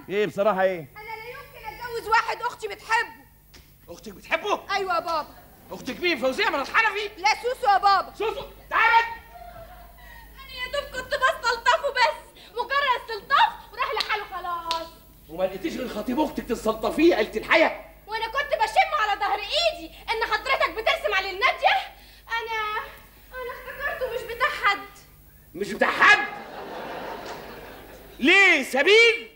ايه بصراحه ايه انا لا يمكن اتجوز واحد اختي بتحبه اختك بتحبه ايوه يا بابا اختك مين فوزيه من الحنفي لا سوسو يا بابا سوسو تعالى انا يا دوب كنت بستلطفه بس مجرد استلطاف وراح لحاله خلاص وما لقيتيش غير خطيب اختك تستلطفيه قلت الحياه وانا كنت بشم على ظهر ايدي ان حضرتك بترسم على الناديه انا انا افتكرته مش بتاع حد مش بتاع حد ليه سبيل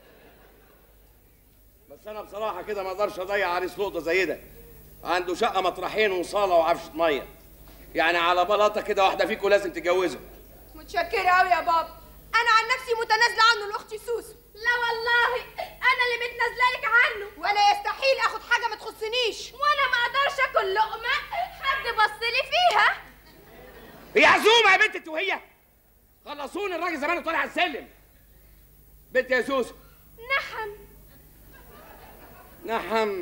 بس انا بصراحه كده ما اقدرش اضيع عريس لقطه زي ده عنده شقه مطرحين وصاله وعفشه ميه يعني على بلاطه كده واحده فيكم لازم تتجوزه متشكرة قوي يا بابا انا عن نفسي متنازله عنه لاختي سوسو لا والله انا اللي متنازله لك عنه وانا يستحيل اخد حاجه ما تخصنيش وانا ما اقدرش اكل لقمه حد بص لي فيها هي عزومه يا بنت انت وهي خلصوني الراجل زمانه طالع على السلم بنت يا سوسو نحم نحم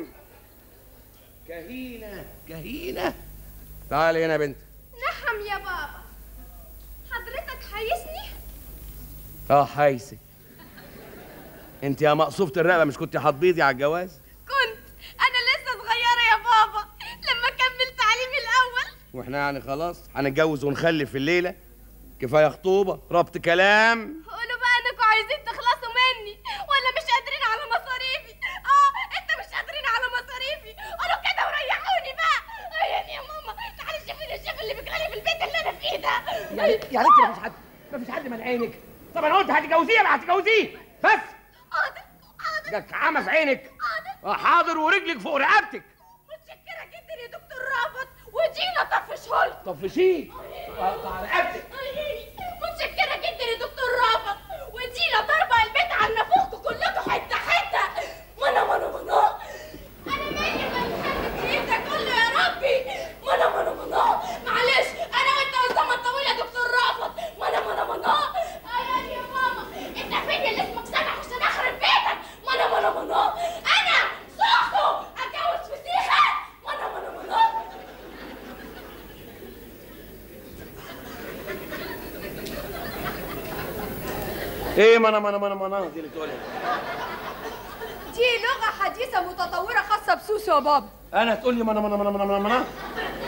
كهينه كهينه تعالي هنا يا بنت نحم يا بابا حضرتك حيسني اه حيسي انت يا مقصوفة الرقبه مش كنت هتبيضي على الجواز كنت انا لسه صغيره يا بابا لما كملت تعليمي الاول واحنا يعني خلاص هنتجوز ونخلف في الليله كفايه خطوبه ربط كلام قولوا بقى انكم عايزين تخلصوا مني ولا مش قادرين على مصاريفي اه انت مش قادرين على مصاريفي قولوا كده وريحوني بقى عيني يا ماما تعالي شوفي لي الشيف اللي بيجرالي في البيت اللي انا فيه ده يعني يعني انت مفيش حد مفيش حد من عينك طب انا قلت هتتجوزيه ما هتتجوزيه بس حاضر حاضر جاك عمى في عينك حاضر آه، حاضر ورجلك فوق رقبتك متشكره جدا يا دكتور رافض ودينا طفشه لكم طفشيه على رقبتك متشكره جدا يا دكتور رافض ودينا ضربه البيت على نافوخكم كلكم حته حته منا منا منا انا مالي بتحب ايه ده كله يا ربي منا منا منا معلش انا وانت قدام الطويل يا دكتور رافض منا منا منا ايوه يا ماما انت فين اللي اسمك سامح عشان اخرب بيتك منا منا منا انا سوسو اتجوز فسيخه منا منا منا ايه منا منا منا منا دي اللي تقولها دي لغة حديثة متطورة خاصة بسوسو يا بابا انا تقول لي منا منا منا منا منا منا